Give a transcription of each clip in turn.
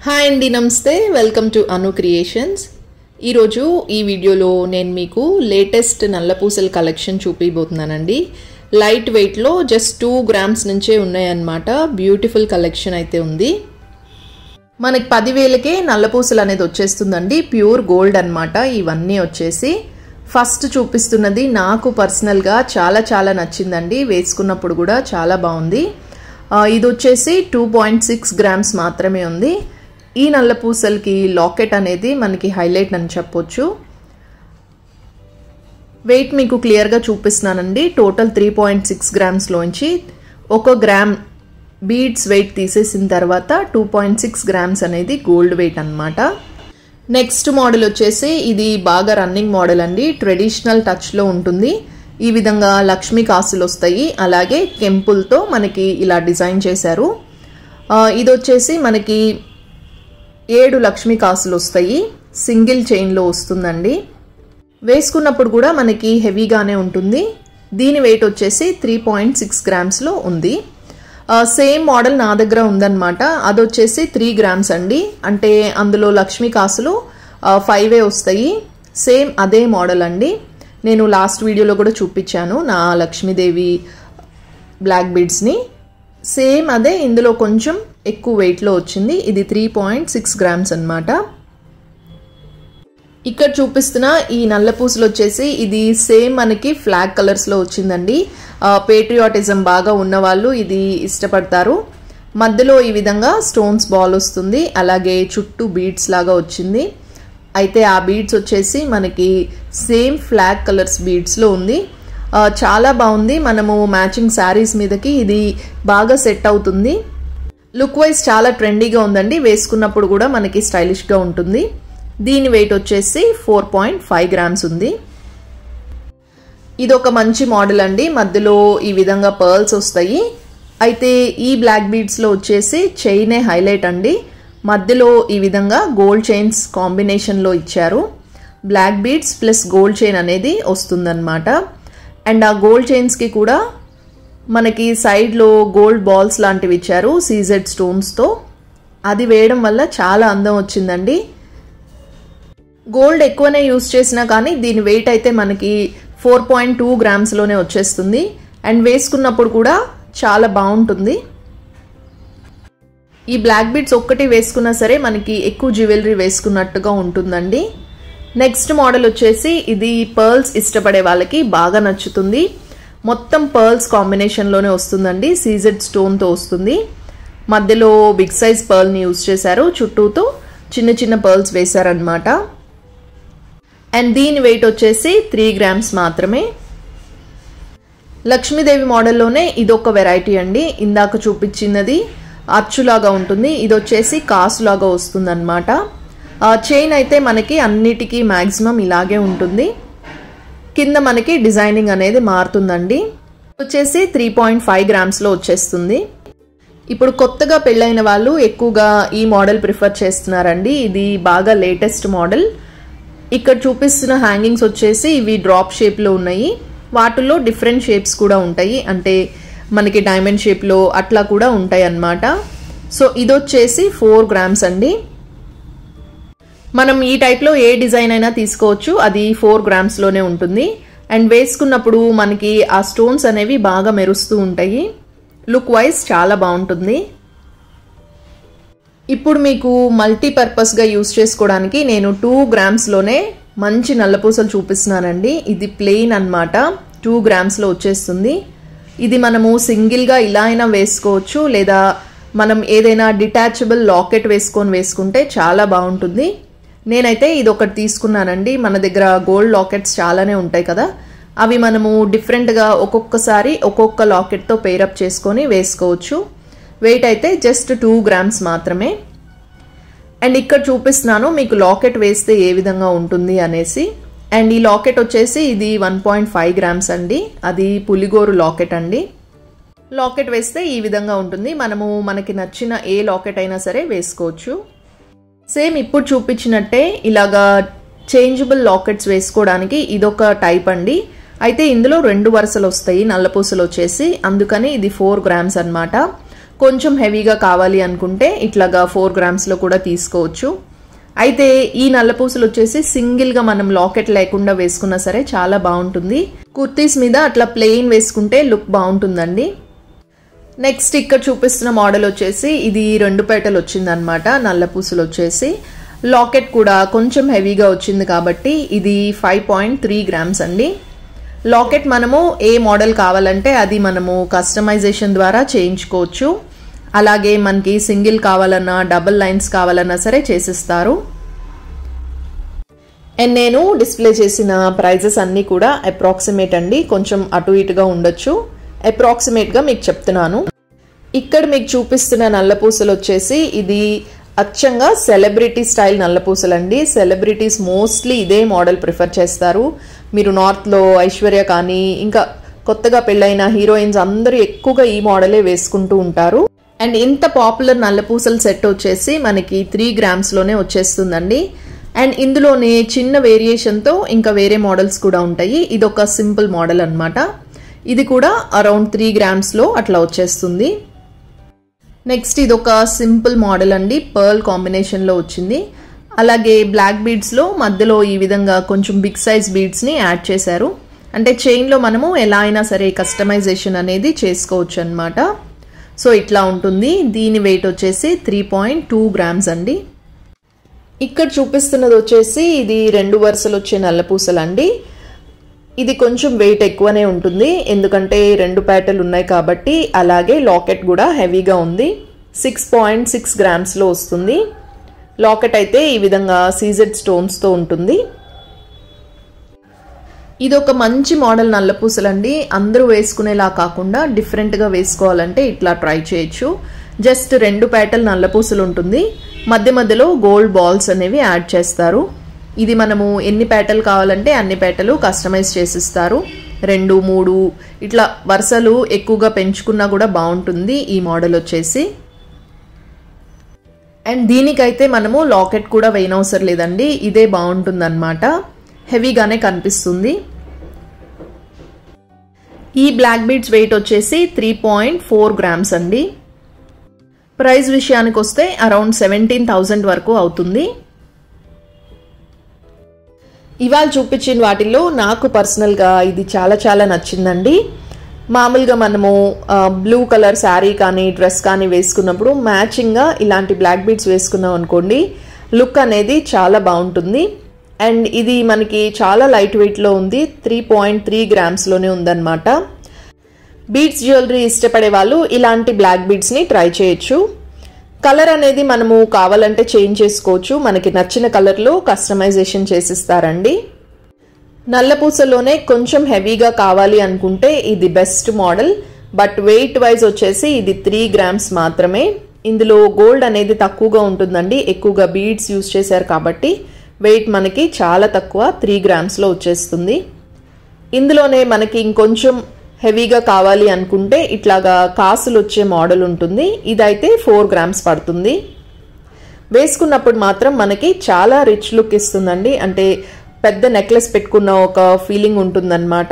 hi అండి నమస్తే welcome to Anu creations ఈరోజు ఈ వీడియోలో నేను మీకు లేటెస్ట్ నల్లపూసల కలెక్షన్ చూపిపోతున్నానండి లైట్ వెయిట్లో జస్ట్ టూ గ్రామ్స్ నుంచే ఉన్నాయన్నమాట బ్యూటిఫుల్ కలెక్షన్ అయితే ఉంది మనకి పదివేలకే నల్లపూసలు అనేది వచ్చేస్తుందండి ప్యూర్ గోల్డ్ అనమాట ఇవన్నీ వచ్చేసి ఫస్ట్ చూపిస్తున్నది నాకు పర్సనల్గా చాలా చాలా నచ్చిందండి వేసుకున్నప్పుడు కూడా చాలా బాగుంది ఇది వచ్చేసి టూ పాయింట్ సిక్స్ గ్రామ్స్ మాత్రమే ఉంది ఈ నల్ల పూసలకి లాకెట్ అనేది మనకి హైలైట్ అని చెప్పొచ్చు వెయిట్ మీకు క్లియర్గా చూపిస్తున్నానండి టోటల్ త్రీ పాయింట్ సిక్స్ గ్రామ్స్లోంచి ఒక గ్రామ్ బీడ్స్ వెయిట్ తీసేసిన తర్వాత టూ పాయింట్ సిక్స్ గ్రామ్స్ అనేది గోల్డ్ వెయిట్ అనమాట నెక్స్ట్ మోడల్ వచ్చేసి ఇది బాగా రన్నింగ్ మోడల్ అండి ట్రెడిషనల్ టచ్లో ఉంటుంది ఈ విధంగా లక్ష్మీ కాసులు వస్తాయి అలాగే కెంపుల్తో మనకి ఇలా డిజైన్ చేశారు ఇది వచ్చేసి మనకి ఏడు లక్ష్మీ కాసులు వస్తాయి సింగిల్ చైన్లో వస్తుందండి వేసుకున్నప్పుడు కూడా మనకి హెవీగానే ఉంటుంది దీని వెయిట్ వచ్చేసి త్రీ పాయింట్ సిక్స్ గ్రామ్స్లో ఉంది సేమ్ మోడల్ నా దగ్గర ఉందన్నమాట అది వచ్చేసి త్రీ గ్రామ్స్ అండి అంటే అందులో లక్ష్మీ కాసులు ఫైవే వస్తాయి సేమ్ అదే మోడల్ అండి నేను లాస్ట్ వీడియోలో కూడా చూపించాను నా లక్ష్మీదేవి బ్లాక్ బీడ్స్ని సేమ్ అదే ఇందులో కొంచెం ఎక్కువ వెయిట్లో వచ్చింది ఇది త్రీ పాయింట్ సిక్స్ గ్రామ్స్ అనమాట ఇక్కడ చూపిస్తున్న ఈ నల్ల పూసలు వచ్చేసి ఇది సేమ్ మనకి ఫ్లాగ్ కలర్స్లో వచ్చిందండి పేట్రియాటిజం బాగా ఉన్నవాళ్ళు ఇది ఇష్టపడతారు మధ్యలో ఈ విధంగా స్టోన్స్ బాల్ వస్తుంది అలాగే చుట్టూ బీడ్స్ లాగా వచ్చింది అయితే ఆ బీడ్స్ వచ్చేసి మనకి సేమ్ ఫ్లాగ్ కలర్స్ బీడ్స్లో ఉంది చాలా బాగుంది మనము మ్యాచింగ్ శారీస్ మీదకి ఇది బాగా సెట్ అవుతుంది లుక్ వైజ్ చాలా ట్రెండీగా ఉందండి వేసుకున్నప్పుడు కూడా మనకి స్టైలిష్గా ఉంటుంది దీని వెయిట్ వచ్చేసి ఫోర్ పాయింట్ ఫైవ్ గ్రామ్స్ ఉంది ఇది ఒక మంచి మోడల్ అండి మధ్యలో ఈ విధంగా పర్ల్స్ వస్తాయి అయితే ఈ బ్లాక్ బీడ్స్లో వచ్చేసి చైనే హైలైట్ అండి మధ్యలో ఈ విధంగా గోల్డ్ చైన్స్ కాంబినేషన్లో ఇచ్చారు black beads plus gold chain అనేది వస్తుందన్నమాట అండ్ ఆ గోల్డ్ చైన్స్కి కూడా మనకి సైడ్లో గోల్డ్ బాల్స్ లాంటివి ఇచ్చారు సీజెడ్ స్టోన్స్తో అది వేయడం వల్ల చాలా అందం వచ్చిందండి గోల్డ్ ఎక్కువనే యూస్ చేసినా కానీ దీని వెయిట్ అయితే మనకి ఫోర్ పాయింట్ టూ గ్రామ్స్లోనే వచ్చేస్తుంది అండ్ వేసుకున్నప్పుడు కూడా చాలా బాగుంటుంది ఈ బ్లాక్ బీడ్స్ ఒక్కటి వేసుకున్నా సరే మనకి ఎక్కువ జ్యువెలరీ వేసుకున్నట్టుగా ఉంటుందండి నెక్స్ట్ మోడల్ వచ్చేసి ఇది పర్ల్స్ ఇష్టపడే వాళ్ళకి బాగా నచ్చుతుంది మొత్తం పర్ల్స్ కాంబినేషన్లోనే వస్తుందండి సీజెడ్ స్టోన్తో వస్తుంది మధ్యలో బిగ్ సైజ్ పర్ల్ని యూజ్ చేశారు చుట్టూతో చిన్న చిన్న పర్ల్స్ వేశారనమాట అండ్ దీని వెయిట్ వచ్చేసి త్రీ గ్రామ్స్ మాత్రమే లక్ష్మీదేవి మోడల్లోనే ఇదొక వెరైటీ అండి ఇందాక చూపించినది అచ్చులాగా ఉంటుంది ఇది వచ్చేసి కాసులాగా వస్తుందన్నమాట చైన్ అయితే మనకి అన్నిటికీ మ్యాక్సిమం ఇలాగే ఉంటుంది కింద మనకి డిజైనింగ్ అనేది మారుతుందండి వచ్చేసి త్రీ పాయింట్ ఫైవ్ గ్రామ్స్లో వచ్చేస్తుంది ఇప్పుడు కొత్తగా పెళ్ళైన వాళ్ళు ఎక్కువగా ఈ మోడల్ ప్రిఫర్ చేస్తున్నారండి ఇది బాగా లేటెస్ట్ మోడల్ ఇక్కడ చూపిస్తున్న హ్యాంగింగ్స్ వచ్చేసి ఇవి డ్రాప్ షేప్లో ఉన్నాయి వాటిల్లో డిఫరెంట్ షేప్స్ కూడా ఉంటాయి అంటే మనకి డైమండ్ షేప్లో అట్లా కూడా ఉంటాయి అన్నమాట సో ఇది వచ్చేసి ఫోర్ గ్రామ్స్ అండి మనం ఈ టైప్లో ఏ డిజైన్ అయినా తీసుకోవచ్చు అది ఫోర్ గ్రామ్స్లోనే ఉంటుంది అండ్ వేసుకున్నప్పుడు మనకి ఆ స్టోన్స్ అనేవి బాగా మెరుస్తూ ఉంటాయి లుక్ వైజ్ చాలా బాగుంటుంది ఇప్పుడు మీకు మల్టీపర్పస్గా యూస్ చేసుకోవడానికి నేను టూ గ్రామ్స్లోనే మంచి నల్లపూసలు చూపిస్తున్నానండి ఇది ప్లెయిన్ అనమాట టూ గ్రామ్స్లో వచ్చేస్తుంది ఇది మనము సింగిల్గా ఇలా అయినా వేసుకోవచ్చు లేదా మనం ఏదైనా డిటాచబుల్ లాకెట్ వేసుకొని వేసుకుంటే చాలా బాగుంటుంది నేనైతే ఇది ఒకటి తీసుకున్నానండి మన దగ్గర గోల్డ్ లాకెట్స్ చాలానే ఉంటాయి కదా అవి మనము డిఫరెంట్గా ఒక్కొక్కసారి ఒక్కొక్క లాకెట్తో పేరప్ చేసుకొని వేసుకోవచ్చు వెయిట్ అయితే జస్ట్ టూ గ్రామ్స్ మాత్రమే అండ్ ఇక్కడ చూపిస్తున్నాను మీకు లాకెట్ వేస్తే ఏ విధంగా ఉంటుంది అనేసి అండ్ ఈ లాకెట్ వచ్చేసి ఇది వన్ పాయింట్ ఫైవ్ గ్రామ్స్ అండి అది పులిగోరు లాకెట్ అండి లాకెట్ వేస్తే ఈ విధంగా ఉంటుంది మనము మనకి నచ్చిన ఏ లాకెట్ అయినా సరే వేసుకోవచ్చు సేమ్ ఇప్పుడు చూపించినట్టే ఇలాగా చేంజబుల్ లాకెట్స్ వేసుకోవడానికి ఇదొక టైప్ అండి అయితే ఇందులో రెండు వరుసలు వస్తాయి నల్లపూసలు వచ్చేసి అందుకని ఇది ఫోర్ గ్రామ్స్ అనమాట కొంచెం హెవీగా కావాలి అనుకుంటే ఇట్లాగా ఫోర్ గ్రామ్స్లో కూడా తీసుకోవచ్చు అయితే ఈ నల్లపూసలు వచ్చేసి సింగిల్గా మనం లాకెట్ లేకుండా వేసుకున్నా సరే చాలా బాగుంటుంది కుర్తీస్ మీద అట్లా ప్లెయిన్ వేసుకుంటే లుక్ బాగుంటుందండి నెక్స్ట్ ఇక్కడ చూపిస్తున్న మోడల్ వచ్చేసి ఇది రెండు పేటలు వచ్చిందనమాట నల్ల పూసలు వచ్చేసి లాకెట్ కూడా కొంచెం హెవీగా వచ్చింది కాబట్టి ఇది ఫైవ్ పాయింట్ త్రీ గ్రామ్స్ అండి లాకెట్ మనము ఏ మోడల్ కావాలంటే అది మనము కస్టమైజేషన్ ద్వారా చేయించుకోవచ్చు అలాగే మనకి సింగిల్ కావాలన్నా డబుల్ లైన్స్ కావాలన్నా సరే చేసిస్తారు అండ్ నేను డిస్ప్లే చేసిన ప్రైజెస్ అన్నీ కూడా అప్రాక్సిమేట్ అండి కొంచెం అటు ఇటుగా ఉండొచ్చు అప్రాక్సిమేట్గా మీకు చెప్తున్నాను ఇక్కడ మీకు చూపిస్తున్న నల్లపూసలు వచ్చేసి ఇది అచ్చంగా సెలబ్రిటీ స్టైల్ నల్లపూసలు అండి సెలబ్రిటీస్ మోస్ట్లీ ఇదే మోడల్ ప్రిఫర్ చేస్తారు మీరు నార్త్లో ఐశ్వర్య కానీ ఇంకా కొత్తగా పెళ్ళైన హీరోయిన్స్ అందరూ ఎక్కువగా ఈ మోడలే వేసుకుంటూ ఉంటారు అండ్ ఇంత పాపులర్ నల్లపూసల సెట్ వచ్చేసి మనకి త్రీ గ్రామ్స్లోనే వచ్చేస్తుందండి అండ్ ఇందులోనే చిన్న వేరియేషన్తో ఇంకా వేరే మోడల్స్ కూడా ఉంటాయి ఇది ఒక సింపుల్ మోడల్ అనమాట ఇది కూడా అరౌండ్ త్రీ గ్రామ్స్లో అట్లా వచ్చేస్తుంది నెక్స్ట్ ఇది ఒక సింపుల్ మోడల్ అండి పర్ల్ కాంబినేషన్లో వచ్చింది అలాగే బ్లాక్ బీడ్స్లో మధ్యలో ఈ విధంగా కొంచెం బిగ్ సైజ్ బీడ్స్ని యాడ్ చేశారు అంటే చైన్లో మనము ఎలా అయినా సరే కస్టమైజేషన్ అనేది చేసుకోవచ్చు అనమాట సో ఇట్లా ఉంటుంది దీని వెయిట్ వచ్చేసి త్రీ పాయింట్ టూ గ్రామ్స్ అండి ఇక్కడ చూపిస్తున్నది వచ్చేసి ఇది రెండు వరుసలు వచ్చే నల్లపూసలు అండి ఇది కొంచెం వెయిట్ ఎక్కువనే ఉంటుంది ఎందుకంటే రెండు ప్యాటర్లు ఉన్నాయి కాబట్టి అలాగే లాకెట్ కూడా హెవీగా ఉంది సిక్స్ పాయింట్ సిక్స్ గ్రామ్స్లో వస్తుంది లాకెట్ అయితే ఈ విధంగా సీజెడ్ స్టోన్స్తో ఉంటుంది ఇది ఒక మంచి మోడల్ నల్లపూసలండి అందరూ వేసుకునేలా కాకుండా డిఫరెంట్గా వేసుకోవాలంటే ఇట్లా ట్రై చేయొచ్చు జస్ట్ రెండు పేటల్ నల్లపూసలు ఉంటుంది మధ్య మధ్యలో గోల్డ్ బాల్స్ అనేవి యాడ్ చేస్తారు ఇది మనము ఎన్ని పేటలు కావాలంటే అన్ని పేటలు కస్టమైజ్ చేసిస్తారు రెండు మూడు ఇట్లా వరుసలు ఎక్కువగా పెంచుకున్నా కూడా బాగుంటుంది ఈ మోడల్ వచ్చేసి అండ్ దీనికైతే మనము లాకెట్ కూడా వేయనవసరం లేదండి ఇదే బాగుంటుంది అనమాట హెవీగానే కనిపిస్తుంది ఈ బ్లాక్ బీడ్స్ వెయిట్ వచ్చేసి త్రీ పాయింట్ ఫోర్ గ్రామ్స్ అండి ప్రైస్ విషయానికి వస్తే అరౌండ్ సెవెంటీన్ థౌజండ్ వరకు అవుతుంది ఇవాళ చూపించిన వాటిల్లో నాకు పర్సనల్గా ఇది చాలా చాలా నచ్చిందండి మామూలుగా మనము బ్లూ కలర్ శారీ కానీ డ్రెస్ కానీ వేసుకున్నప్పుడు మ్యాచింగ్గా ఇలాంటి బ్లాక్ బీడ్స్ వేసుకున్నాం అనుకోండి లుక్ అనేది చాలా బాగుంటుంది అండ్ ఇది మనకి చాలా లైట్ వెయిట్లో ఉంది త్రీ పాయింట్ త్రీ గ్రామ్స్లోనే ఉందన్నమాట బీడ్స్ జ్యువెలరీ ఇష్టపడే వాళ్ళు ఇలాంటి బ్లాక్ బీడ్స్ని ట్రై చేయొచ్చు కలర్ అనేది మనము కావాలంటే చేంజ్ చేసుకోవచ్చు మనకి నచ్చిన కలర్లో కస్టమైజేషన్ చేసిస్తారండి నల్లపూసలోనే కొంచెం హెవీగా కావాలి అనుకుంటే ఇది best model but weight wise వచ్చేసి ఇది త్రీ గ్రామ్స్ మాత్రమే ఇందులో గోల్డ్ అనేది తక్కువగా ఉంటుందండి ఎక్కువగా బీడ్స్ యూస్ చేశారు కాబట్టి వెయిట్ మనకి చాలా తక్కువ త్రీ గ్రామ్స్లో వచ్చేస్తుంది ఇందులోనే మనకి ఇంకొంచెం హెవీగా కావాలి అనుకుంటే ఇట్లాగా కాసులు వచ్చే మోడల్ ఉంటుంది ఇదైతే ఫోర్ గ్రామ్స్ పడుతుంది వేసుకున్నప్పుడు మాత్రం మనకి చాలా రిచ్ లుక్ ఇస్తుందండి అంటే పెద్ద నెక్లెస్ పెట్టుకున్న ఒక ఫీలింగ్ ఉంటుందన్నమాట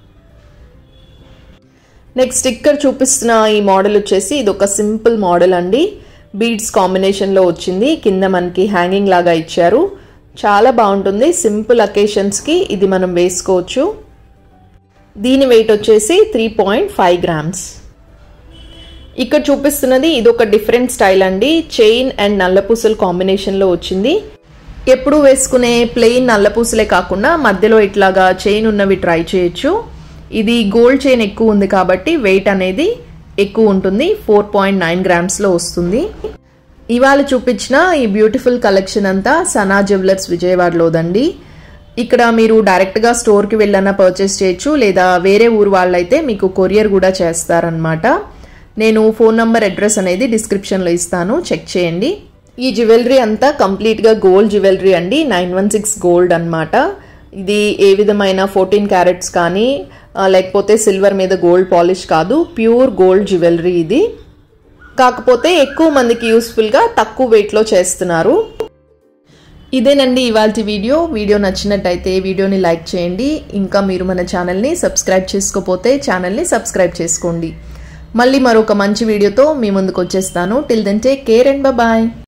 నెక్స్ట్ ఇక్కడ చూపిస్తున్న ఈ మోడల్ వచ్చేసి ఇది ఒక సింపుల్ మోడల్ అండి బీడ్స్ కాంబినేషన్లో వచ్చింది కింద మనకి హ్యాంగింగ్ లాగా ఇచ్చారు చాలా బాగుంటుంది సింపుల్ అకేషన్స్కి ఇది మనం వేసుకోవచ్చు దీని వెయిట్ వచ్చేసి త్రీ పాయింట్ ఫైవ్ గ్రామ్స్ ఇక్కడ చూపిస్తున్నది ఇది ఒక డిఫరెంట్ స్టైల్ అండి చైన్ అండ్ నల్లపూసలు కాంబినేషన్లో వచ్చింది ఎప్పుడు వేసుకునే ప్లెయిన్ నల్లపూసలే కాకుండా మధ్యలో ఇట్లాగా చైన్ ఉన్నవి ట్రై చేయొచ్చు ఇది గోల్డ్ చైన్ ఎక్కువ ఉంది కాబట్టి వెయిట్ అనేది ఎక్కువ ఉంటుంది ఫోర్ పాయింట్ నైన్ గ్రామ్స్లో వస్తుంది ఇవాళ చూపించిన ఈ బ్యూటిఫుల్ కలెక్షన్ అంతా సనా జ్యువెలర్స్ విజయవాడలోదండి ఇక్కడ మీరు డైరెక్ట్గా స్టోర్కి వెళ్ళన్నా పర్చేస్ చేయొచ్చు లేదా వేరే ఊరు వాళ్ళైతే మీకు కొరియర్ కూడా చేస్తారనమాట నేను ఫోన్ నంబర్ అడ్రస్ అనేది డిస్క్రిప్షన్లో ఇస్తాను చెక్ చేయండి ఈ జ్యువెలరీ అంతా కంప్లీట్గా గోల్డ్ జ్యువెలరీ అండి నైన్ వన్ సిక్స్ గోల్డ్ అనమాట ఇది ఏ విధమైన ఫోర్టీన్ క్యారెట్స్ కానీ లేకపోతే సిల్వర్ మీద గోల్డ్ పాలిష్ కాదు ప్యూర్ గోల్డ్ జ్యువెలరీ ఇది కాకపోతే ఎక్కువ మందికి యూస్ఫుల్గా తక్కువ వెయిట్లో చేస్తున్నారు ఇదేనండి ఇవాళ వీడియో వీడియో నచ్చినట్టయితే వీడియోని లైక్ చేయండి ఇంకా మీరు మన ఛానల్ని సబ్స్క్రైబ్ చేసుకోకపోతే ఛానల్ని సబ్స్క్రైబ్ చేసుకోండి మళ్ళీ మరొక మంచి వీడియోతో మీ ముందుకు వచ్చేస్తాను till then take care and bye